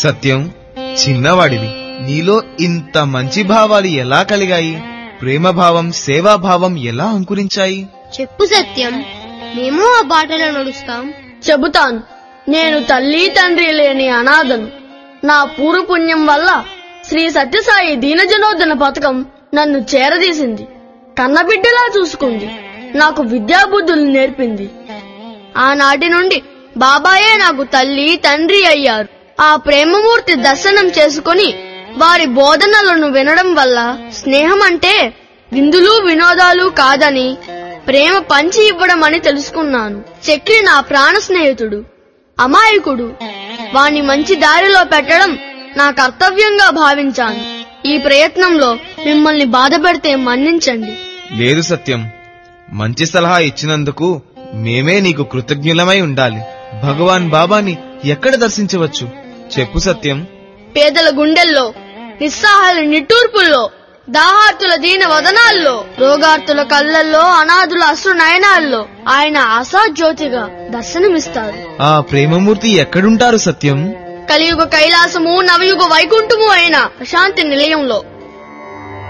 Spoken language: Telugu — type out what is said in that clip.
సత్యం చిన్నవాడివి నీలో ఇంత మంచి భావాలు ఎలా కలిగాయి ప్రేమభావం సేవాభావం ఎలా అంకురించాయి చెప్పు సత్యం మేము ఆ బాటలో నడుస్తాం చెబుతాను నేను తల్లి తండ్రి లేని అనాథను నా పూర్వపుణ్యం వల్ల శ్రీ సత్యసాయి దీనజనోద్ధన పథకం నన్ను చేరదీసింది కన్నబిడ్డలా చూసుకుంది నాకు విద్యాబుద్ధులు నేర్పింది ఆనాటి నుండి బాబాయే నాకు తల్లి తండ్రి అయ్యారు ఆ ప్రేమమూర్తి దర్శనం చేసుకొని వారి బోధనలను వినడం వల్ల స్నేహం అంటే విందులు వినోదాలు కాదని ప్రేమ పంచి ఇవ్వడం అని తెలుసుకున్నాను చక్రి నా ప్రాణ స్నేహితుడు అమాయకుడు వాణ్ణి మంచి దారిలో పెట్టడం నా కర్తవ్యంగా భావించాను ఈ ప్రయత్నంలో మిమ్మల్ని బాధ పెడితే మన్నించండి లేదు సత్యం మంచి సలహా ఇచ్చినందుకు మేమే నీకు కృతజ్ఞులమై ఉండాలి భగవాన్ బాబాని ఎక్కడ దర్శించవచ్చు చెప్పు సత్యం పేదల గుండెల్లో నిస్సహాయుల నిట్టూర్పుల్లో దాహార్తుల దీన వదనాల్లో రోగార్తుల కళ్ళల్లో అనాథుల అశ్రు నయనాల్లో ఆయన ఆశాజ్యోతిగా దర్శనమిస్తారు ఆ ప్రేమమూర్తి ఎక్కడుంటారు సత్యం కలియుగ కైలాసము నవయుగ వైకుంఠము అయిన ప్రశాంతి నిలయంలో